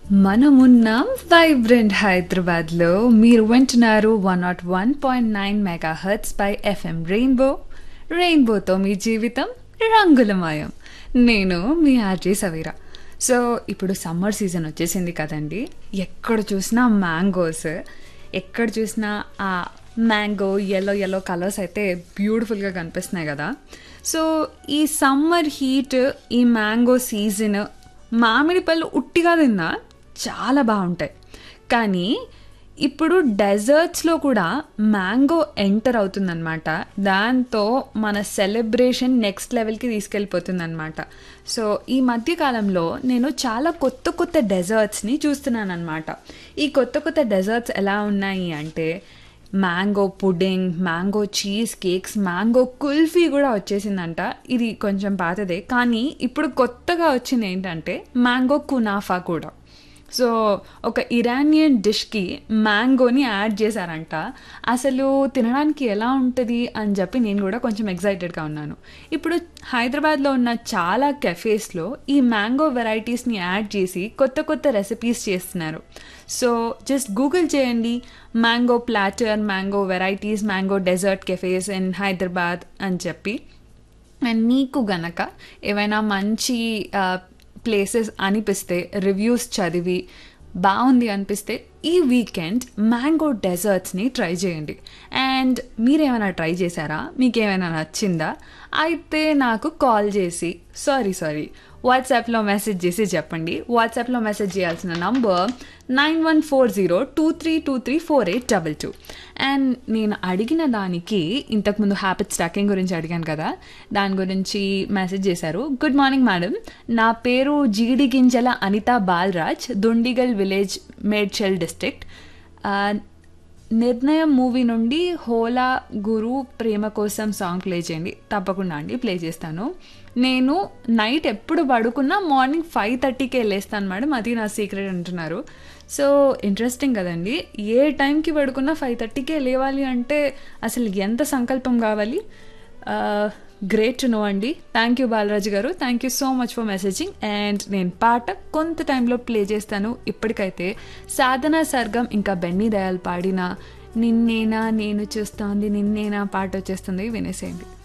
మనమున్నాం వైబ్రెంట్ హైదరాబాద్లో మీరు వింటున్నారు one naught one point nine megahertz by FM rainbow రెయిన్బోతో మీ జీవితం రంగులమయం నేను మీ ఆర్జే సవీరా సో ఇప్పుడు సమ్మర్ సీజన్ వచ్చేసింది కదండి ఎక్కడ చూసినా మ్యాంగోస్ ఎక్కడ చూసినా ఆ మ్యాంగో ఎల్లో ఎల్లో కలర్స్ అయితే బ్యూటిఫుల్గా కనిపిస్తున్నాయి కదా సో ఈ సమ్మర్ హీట్ ఈ మ్యాంగో సీజన్ మామిడి పళ్ళు ఉట్టిగా తిన్నా చాలా బాగుంటాయి కానీ ఇప్పుడు డెజర్ట్స్లో కూడా మ్యాంగో ఎంటర్ అవుతుందన్నమాట దాంతో మన సెలబ్రేషన్ నెక్స్ట్ లెవెల్కి తీసుకెళ్ళిపోతుందన్నమాట సో ఈ మధ్య కాలంలో నేను చాలా కొత్త కొత్త డెజర్ట్స్ని చూస్తున్నాను అనమాట ఈ కొత్త కొత్త డెజర్ట్స్ ఎలా ఉన్నాయి అంటే mango pudding mango cheese cakes mango kulfi కూడా వచ్చేసిందంట ఇది కొంచెం పాతదే కానీ ఇప్పుడు కొత్తగా వచ్చింది ఏంటంటే మ్యాంగో కునాఫా కూడా సో ఒక ఇరానియన్ డిష్కి మ్యాంగోని యాడ్ చేశారంట అసలు తినడానికి ఎలా ఉంటుంది అని చెప్పి నేను కూడా కొంచెం ఎగ్జైటెడ్గా ఉన్నాను ఇప్పుడు హైదరాబాద్లో ఉన్న చాలా కెఫేస్లో ఈ మ్యాంగో వెరైటీస్ని యాడ్ చేసి కొత్త కొత్త రెసిపీస్ చేస్తున్నారు సో జస్ట్ గూగుల్ చేయండి mango platter mango varieties mango dessert cafes in Hyderabad అని చెప్పి అండ్ మీకు గనక ఏవైనా మంచి ప్లేసెస్ అనిపిస్తే రివ్యూస్ చదివి బాగుంది అనిపిస్తే ఈ వీకెండ్ మ్యాంగో డెజర్ట్స్ని ట్రై చేయండి అండ్ మీరేమైనా ట్రై చేశారా మీకు ఏమైనా నచ్చిందా అయితే నాకు కాల్ చేసి సారీ సారీ వాట్సాప్లో మెసేజ్ చేసి చెప్పండి వాట్సాప్లో మెసేజ్ చేయాల్సిన number nine one four zero two three two three four eight double two and నేను అడిగిన దానికి ఇంతకుముందు హ్యాబిట్ స్టాకింగ్ గురించి అడిగాను కదా దాని గురించి మెసేజ్ చేశారు గుడ్ మార్నింగ్ మేడం నా పేరు జీడి గింజల అనిత బాలరాజ్ దుండిగల్ విలేజ్ మేడ్చల్ డిస్ట్రిక్ట్ నిర్ణయం మూవీ నుండి హోలా గురు ప్రేమ కోసం సాంగ్ ప్లే చేయండి తప్పకుండా అండి ప్లే చేస్తాను నేను నైట్ ఎప్పుడు పడుకున్నా మార్నింగ్ ఫైవ్ థర్టీకే వెళ్ళేస్తాను మేడం అది నా సీక్రెట్ అంటున్నారు సో ఇంట్రెస్టింగ్ కదండి ఏ టైంకి పడుకున్నా ఫైవ్ థర్టీకే లేవాలి అంటే అసలు ఎంత సంకల్పం కావాలి గ్రేట్ టు నో అండి థ్యాంక్ యూ బాలరాజు గారు thank you so much for messaging and నేను పాట కొంత టైంలో ప్లే చేస్తాను ఇప్పటికైతే సాధన సర్గం ఇంకా బెన్నీ దయాల్ పాడిన నిన్నేనా నేను చూస్తోంది నిన్నేనా పాట వచ్చేస్తుంది వినేసేయండి